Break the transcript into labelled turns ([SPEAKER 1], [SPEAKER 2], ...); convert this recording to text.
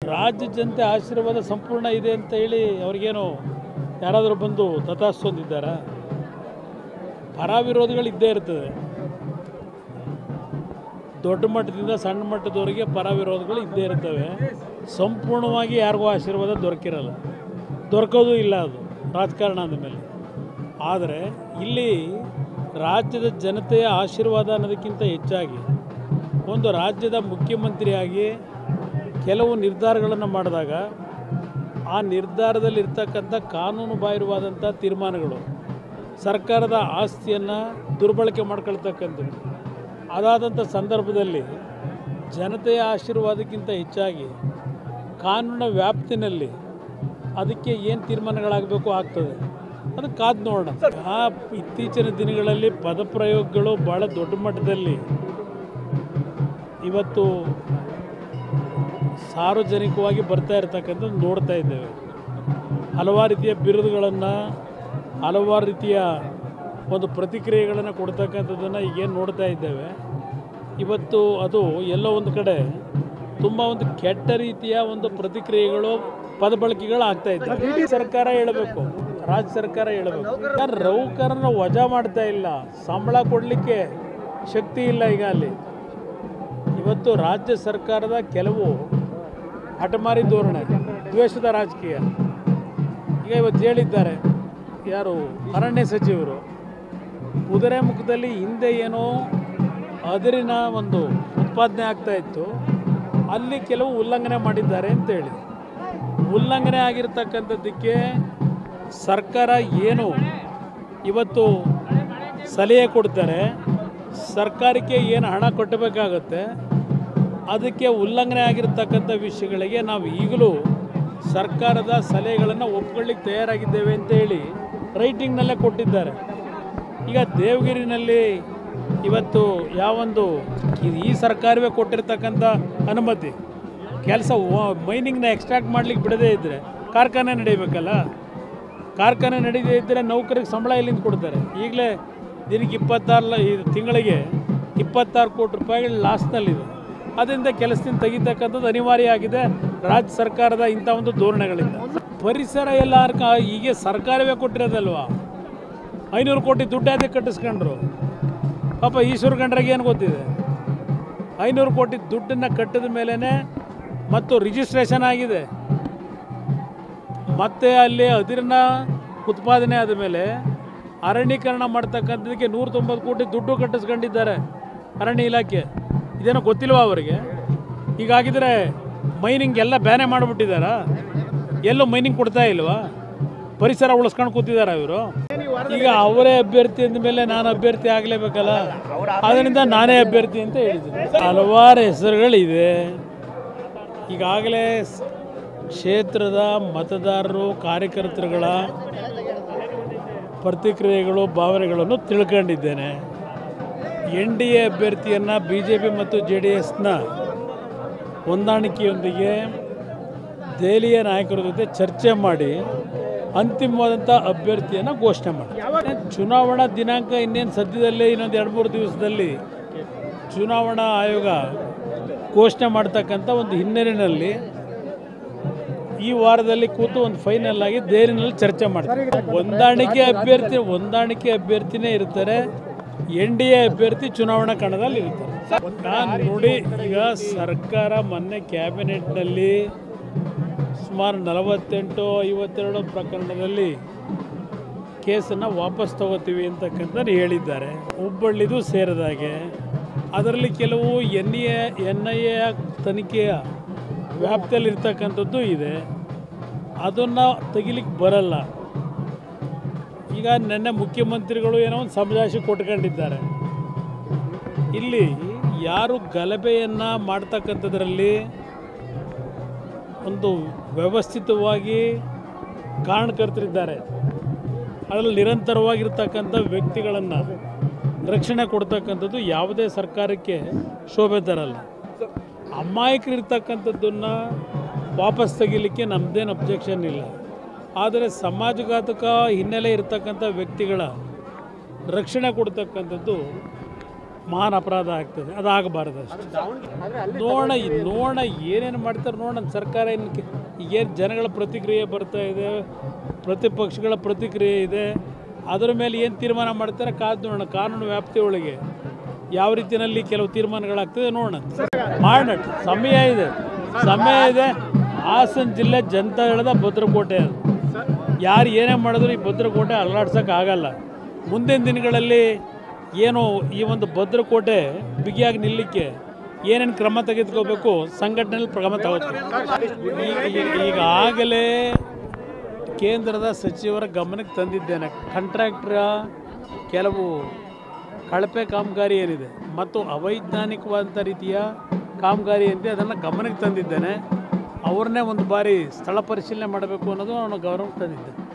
[SPEAKER 1] ರಾಜ್ಯ ಜನತೆ ಆಶೀರ್ವಾದ ಸಂಪೂರ್ಣ ಇದೆ ಅಂತ ಹೇಳಿ ಅವ್ರಿಗೇನು ಯಾರಾದರೂ ಬಂದು ತಥಾಸ್ತು ಅಂದಿದ್ದಾರಾ ಪರ ವಿರೋಧಿಗಳು ಇದ್ದೇ ಇರ್ತದೆ ದೊಡ್ಡ ಮಟ್ಟದಿಂದ ಸಣ್ಣ ಮಟ್ಟದವರೆಗೆ ಪರ ವಿರೋಧಗಳು ಇದ್ದೇ ಇರ್ತವೆ ಸಂಪೂರ್ಣವಾಗಿ ಯಾರಿಗೂ ಆಶೀರ್ವಾದ ದೊರಕಿರಲ್ಲ ದೊರಕೋದು ಇಲ್ಲ ಅದು ರಾಜಕಾರಣ ಅಂದಮೇಲೆ ಆದರೆ ಇಲ್ಲಿ ರಾಜ್ಯದ ಜನತೆಯ ಆಶೀರ್ವಾದ ಅನ್ನೋದಕ್ಕಿಂತ ಹೆಚ್ಚಾಗಿ ಒಂದು ರಾಜ್ಯದ ಮುಖ್ಯಮಂತ್ರಿಯಾಗಿ ಕೆಲವು ನಿರ್ಧಾರಗಳನ್ನು ಮಾಡಿದಾಗ ಆ ನಿರ್ಧಾರದಲ್ಲಿರ್ತಕ್ಕಂಥ ಕಾನೂನು ಬಾಹಿರವಾದಂಥ ತೀರ್ಮಾನಗಳು ಸರ್ಕಾರದ ಆಸ್ತಿಯನ್ನು ದುರ್ಬಳಕೆ ಮಾಡ್ಕೊಳ್ತಕ್ಕಂಥದ್ದು ಅದಾದಂಥ ಸಂದರ್ಭದಲ್ಲಿ ಜನತೆಯ ಆಶೀರ್ವಾದಕ್ಕಿಂತ ಹೆಚ್ಚಾಗಿ ಕಾನೂನಿನ ವ್ಯಾಪ್ತಿನಲ್ಲಿ ಅದಕ್ಕೆ ಏನು ತೀರ್ಮಾನಗಳಾಗಬೇಕು ಆಗ್ತದೆ ಅದು ಕಾದು ನೋಡೋಣ ಆ ಇತ್ತೀಚಿನ ದಿನಗಳಲ್ಲಿ ಪದಪ್ರಯೋಗಗಳು ಭಾಳ ದೊಡ್ಡ ಮಟ್ಟದಲ್ಲಿ ಇವತ್ತು ಸಾರ್ವಜನಿಕವಾಗಿ ಬರ್ತಾ ಇರತಕ್ಕಂಥದ್ದು ನೋಡ್ತಾ ಇದ್ದೇವೆ ಹಲವಾರು ರೀತಿಯ ಬಿರುದುಗಳನ್ನು ಹಲವಾರು ರೀತಿಯ ಒಂದು ಪ್ರತಿಕ್ರಿಯೆಗಳನ್ನು ಕೊಡ್ತಕ್ಕಂಥದ್ದನ್ನು ಈಗೇನು ನೋಡ್ತಾ ಇದ್ದೇವೆ ಇವತ್ತು ಅದು ಎಲ್ಲೋ ಒಂದು ಕಡೆ ತುಂಬ ಒಂದು ಕೆಟ್ಟ ರೀತಿಯ ಒಂದು ಪ್ರತಿಕ್ರಿಯೆಗಳು ಪದಬಳಕೆಗಳು ಆಗ್ತಾ ಇದ್ದಾವೆ ಸರ್ಕಾರ ಹೇಳಬೇಕು ರಾಜ್ಯ ಸರ್ಕಾರ ಹೇಳಬೇಕು ಯಾರು ನೌಕರನ ವಜಾ ಮಾಡ್ತಾ ಇಲ್ಲ ಸಂಬಳ ಕೊಡಲಿಕ್ಕೆ ಶಕ್ತಿ ಇಲ್ಲ ಈಗ ಅಲ್ಲಿ ಇವತ್ತು ರಾಜ್ಯ ಸರ್ಕಾರದ ಕೆಲವು ಹಠಮಾರಿ ಧೋರಣೆ ದ್ವೇಷದ ರಾಜಕೀಯ ಈಗ ಇವತ್ತು ಹೇಳಿದ್ದಾರೆ ಯಾರು ಅರಣ್ಯ ಸಚಿವರು ಕುದುರೆ ಮುಖದಲ್ಲಿ ಹಿಂದೆ ಏನೋ ಅದಿರಿನ ಒಂದು ಉತ್ಪಾದನೆ ಆಗ್ತಾ ಇತ್ತು ಅಲ್ಲಿ ಕೆಲವು ಉಲ್ಲಂಘನೆ ಮಾಡಿದ್ದಾರೆ ಅಂತೇಳಿ ಉಲ್ಲಂಘನೆ ಆಗಿರ್ತಕ್ಕಂಥದ್ದಕ್ಕೆ ಸರ್ಕಾರ ಏನು ಇವತ್ತು ಸಲಹೆ ಕೊಡ್ತಾರೆ ಸರ್ಕಾರಕ್ಕೆ ಏನು ಹಣ ಕೊಟ್ಟಬೇಕಾಗತ್ತೆ ಅದಕ್ಕೆ ಉಲ್ಲಂಘನೆ ಆಗಿರ್ತಕ್ಕಂಥ ವಿಷಯಗಳಿಗೆ ನಾವು ಈಗಲೂ ಸರ್ಕಾರದ ಸಲಹೆಗಳನ್ನು ಒಪ್ಕೊಳ್ಳಿಕ್ಕೆ ತಯಾರಾಗಿದ್ದೇವೆ ಅಂತ ಹೇಳಿ ರೈಟಿಂಗ್ನಲ್ಲೇ ಕೊಟ್ಟಿದ್ದಾರೆ ಈಗ ದೇವಗಿರಿನಲ್ಲಿ ಇವತ್ತು ಯಾವೊಂದು ಇದು ಈ ಸರ್ಕಾರವೇ ಕೊಟ್ಟಿರ್ತಕ್ಕಂಥ ಅನುಮತಿ ಕೆಲಸ ಮೈನಿಂಗ್ನ ಎಕ್ಸ್ಟ್ರಾಕ್ಟ್ ಮಾಡ್ಲಿಕ್ಕೆ ಬಿಡದೇ ಇದ್ದರೆ ಕಾರ್ಖಾನೆ ನಡೀಬೇಕಲ್ಲ ಕಾರ್ಖಾನೆ ನಡೀದೇ ಇದ್ದರೆ ನೌಕರಿಗೆ ಸಂಬಳ ಎಲ್ಲಿಂದ ಕೊಡ್ತಾರೆ ಈಗಲೇ ದಿನಕ್ಕೆ ಇಪ್ಪತ್ತಾರು ಲ- ಈ ತಿಂಗಳಿಗೆ ಇಪ್ಪತ್ತಾರು ಕೋಟಿ ರೂಪಾಯಿಗಳು ಲಾಸ್ನಲ್ಲಿದೆ ಅದರಿಂದ ಕೆಲಸದಿಂದ ತೆಗಿತಕ್ಕಂಥದ್ದು ಅನಿವಾರ್ಯ ಆಗಿದೆ ರಾಜ್ಯ ಸರ್ಕಾರದ ಇಂಥ ಒಂದು ಧೋರಣೆಗಳಿಂದ ಪರಿಸರ ಎಲ್ಲ ಅರ್ಕ- ಹೀಗೆ ಸರ್ಕಾರವೇ ಕೊಟ್ಟಿರೋದಲ್ವಾ ಐನೂರು ಕೋಟಿ ದುಡ್ಡು ಅದಕ್ಕೆ ಕಟ್ಟಿಸ್ಕೊಂಡ್ರು ಪಾಪ ಈಶ್ವರ ಗಂಡ್ರಿಗೆ ಏನು ಗೊತ್ತಿದೆ ಐನೂರು ಕೋಟಿ ದುಡ್ಡನ್ನು ಕಟ್ಟಿದ ಮೇಲೇ ಮತ್ತು ರಿಜಿಸ್ಟ್ರೇಷನ್ ಆಗಿದೆ ಮತ್ತೆ ಅಲ್ಲಿ ಅದಿರನ್ನ ಉತ್ಪಾದನೆ ಆದ ಮೇಲೆ ಅರಣ್ಯೀಕರಣ ಮಾಡ್ತಕ್ಕಂಥದ್ದಕ್ಕೆ ನೂರ ತೊಂಬತ್ತು ಕೋಟಿ ದುಡ್ಡು ಕಟ್ಟಿಸ್ಕೊಂಡಿದ್ದಾರೆ ಅರಣ್ಯ ಇಲಾಖೆ ಇದೇನೋ ಗೊತ್ತಿಲ್ವಾ ಅವರಿಗೆ ಹೀಗಾಗಿದ್ರೆ ಮೈನಿಂಗ್ ಎಲ್ಲ ಬ್ಯಾನೆ ಮಾಡಿಬಿಟ್ಟಿದ್ದಾರಾ ಎಲ್ಲೂ ಮೈನಿಂಗ್ ಕೊಡ್ತಾ ಇಲ್ವಾ ಪರಿಸರ ಉಳಿಸ್ಕೊಂಡು ಕೂತಿದ್ದಾರೆ ಇವರು ಈಗ ಅವರೇ ಅಭ್ಯರ್ಥಿ ಅಂದ ಮೇಲೆ ನಾನು ಅಭ್ಯರ್ಥಿ ಆಗಲೇಬೇಕಲ್ಲ ಅದರಿಂದ ನಾನೇ ಅಭ್ಯರ್ಥಿ ಅಂತ ಹೇಳಿದ್ದೀನಿ ಹಲವಾರು ಹೆಸರುಗಳಿದೆ ಈಗಾಗಲೇ ಸ್- ಕ್ಷೇತ್ರದ ಮತದಾರರು ಕಾರ್ಯಕರ್ತರುಗಳ ಪ್ರತಿಕ್ರಿಯೆಗಳು ಭಾವನೆಗಳನ್ನು ತಿಳ್ಕೊಂಡಿದ್ದೇನೆ ಎನ್ ಡಿ ಎ ಅಭ್ಯರ್ಥಿಯನ್ನು ಬಿ ಜೆ ಪಿ ಮತ್ತು ಜೆ ಡಿ ಎಸ್ನ ಹೊಂದಾಣಿಕೆಯೊಂದಿಗೆ ದೆಹಲಿಯ ನಾಯಕರ ಜೊತೆ ಚರ್ಚೆ ಮಾಡಿ ಅಂತಿಮವಾದಂಥ ಅಭ್ಯರ್ಥಿಯನ್ನು ಘೋಷಣೆ ಮಾಡಿ ಚುನಾವಣಾ ದಿನಾಂಕ ಇನ್ನೇನು ಸದ್ಯದಲ್ಲೇ ಇನ್ನೊಂದು ಎರಡು ಮೂರು ದಿವಸದಲ್ಲಿ ಚುನಾವಣಾ ಆಯೋಗ ಘೋಷಣೆ ಮಾಡ್ತಕ್ಕಂಥ ಒಂದು ಹಿನ್ನೆಲೆಯಲ್ಲಿ ಈ ವಾರದಲ್ಲಿ ಕೂತು ಒಂದು ಫೈನಲ್ ಆಗಿ ದೆಹಲಿನಲ್ಲಿ ಚರ್ಚೆ ಮಾಡ್ತಾರೆ ಹೊಂದಾಣಿಕೆ ಅಭ್ಯರ್ಥಿ ಹೊಂದಾಣಿಕೆ ಅಭ್ಯರ್ಥಿನೇ ಇರ್ತಾರೆ ಎನ್ ಡಿ ಎ ಅಭ್ಯರ್ಥಿ ಚುನಾವಣಾ ಕಣದಲ್ಲಿ ಇರ್ತಾರೆ ನಾನು ನೋಡಿ ಈಗ ಸರ್ಕಾರ ಮೊನ್ನೆ ಕ್ಯಾಬಿನೆಟ್ನಲ್ಲಿ ಸುಮಾರು ನಲವತ್ತೆಂಟು ಐವತ್ತೆರಡು ಪ್ರಕರಣದಲ್ಲಿ ಕೇಸನ್ನು ವಾಪಸ್ ತಗೋತೀವಿ ಅಂತಕ್ಕಂಥದ್ದು ಹೇಳಿದ್ದಾರೆ ಹುಬ್ಬಳ್ಳಿದು ಸೇರಿದಾಗೆ ಅದರಲ್ಲಿ ಕೆಲವು N E A N I A ತನಿಖೆಯ ವ್ಯಾಪ್ತಿಯಲ್ಲಿರ್ತಕ್ಕಂಥದ್ದು ಇದೆ ಅದನ್ನು ತೆಗಿಲಿಕ್ಕೆ ಬರಲ್ಲ ಈಗ ನೆನ್ನೆ ಮುಖ್ಯಮಂತ್ರಿಗಳು ಏನೋ ಒಂದು ಸಮಜಾಯಿಷಿ ಕೊಟ್ಕೊಂಡಿದ್ದಾರೆ ಇಲ್ಲಿ ಯಾರು ಗಲಭೆಯನ್ನು ಮಾಡ್ತಕ್ಕಂಥದ್ರಲ್ಲಿ ಒಂದು ವ್ಯವಸ್ಥಿತವಾಗಿ ಕಾರಣಕರ್ತರಿದ್ದಾರೆ ಅದರಲ್ಲಿ ನಿರಂತರವಾಗಿರ್ತಕ್ಕಂಥ ವ್ಯಕ್ತಿಗಳನ್ನು ರಕ್ಷಣೆ ಕೊಡ್ತಕ್ಕಂಥದ್ದು ಯಾವುದೇ ಸರ್ಕಾರಕ್ಕೆ ಶೋಭೆ ತರಲ್ಲ ಅಮಾಯಕರಿರ್ತಕ್ಕಂಥದ್ದನ್ನು ವಾಪಸ್ ತೆಗಿಲಿಕ್ಕೆ ನಮ್ಮದೇನು ಅಬ್ಜೆಕ್ಷನ್ ಇಲ್ಲ ಆದರೆ ಸಮಾಜಘಾತಕ ಹಿನ್ನೆಲೆ ಇರತಕ್ಕಂಥ ವ್ಯಕ್ತಿಗಳ ರಕ್ಷಣೆ ಕೊಡ್ತಕ್ಕಂಥದ್ದು ಮಹಾನ್ ಅಪರಾಧ ಆಗ್ತದೆ ಅದು ಆಗಬಾರ್ದು ಅಷ್ಟೇ ನೋಡೋಣ ಇದ್ ನೋಡೋಣ ಏನೇನು ಮಾಡ್ತಾರೆ ನೋಡೋಣ ಸರ್ಕಾರ ಏನು ಈಗೇನು ಜನಗಳ ಪ್ರತಿಕ್ರಿಯೆ ಬರ್ತಾ ಇದೆ ಪ್ರತಿಪಕ್ಷಗಳ ಪ್ರತಿಕ್ರಿಯೆ ಇದೆ ಅದರ ಮೇಲೆ ಏನು ತೀರ್ಮಾನ ಮಾಡ್ತಾರೆ ಕಾದು ನೋಡೋಣ ಕಾನೂನು ವ್ಯಾಪ್ತಿ ಒಳಗೆ ಯಾವ ರೀತಿಯಲ್ಲಿ ಕೆಲವು ತೀರ್ಮಾನಗಳಾಗ್ತದೆ ನೋಡೋಣ ಮಾಡೋಣ ಸಮಯ ಇದೆ ಸಮಯ ಇದೆ ಹಾಸನ ಜಿಲ್ಲೆ ಜನತಾ ಹೇಳದ ಭದ್ರಕೋಟೆ ಅದು ಯಾರು ಏನೇ ಮಾಡಿದ್ರು ಈ ಭದ್ರಕೋಟೆ ಅಲ್ಲಾಡ್ಸೋಕೆ ಆಗಲ್ಲ ಮುಂದಿನ ದಿನಗಳಲ್ಲಿ ಏನು ಈ ಒಂದು ಭದ್ರಕೋಟೆ ಬಿಗಿಯಾಗಿ ನಿಲ್ಲಕ್ಕೆ ಏನೇನು ಕ್ರಮ ತೆಗೆದುಕೋಬೇಕು ಸಂಘಟನೆಯಲ್ಲಿ ಕ್ರಮ ತಗೋತೀವಿ ಈಗಾಗಲೇ ಕೇಂದ್ರದ ಸಚಿವರ ಗಮನಕ್ಕೆ ತಂದಿದ್ದೇನೆ ಕಾಂಟ್ರಾಕ್ಟ್ರ ಕೆಲವು ಕಳಪೆ ಕಾಮಗಾರಿ ಏನಿದೆ ಮತ್ತು ಅವೈಜ್ಞಾನಿಕವಾದಂಥ ರೀತಿಯ ಕಾಮಗಾರಿ ಏನಿದೆ ಅದನ್ನು ಗಮನಕ್ಕೆ ತಂದಿದ್ದೇನೆ ಅವ್ರನ್ನೇ ಒಂದು ಬಾರಿ ಸ್ಥಳ ಪರಿಶೀಲನೆ ಮಾಡಬೇಕು ಅನ್ನೋದು ನಾನು ಗೌರವಕ್ಕೆ ತಂದಿದ್ದೆ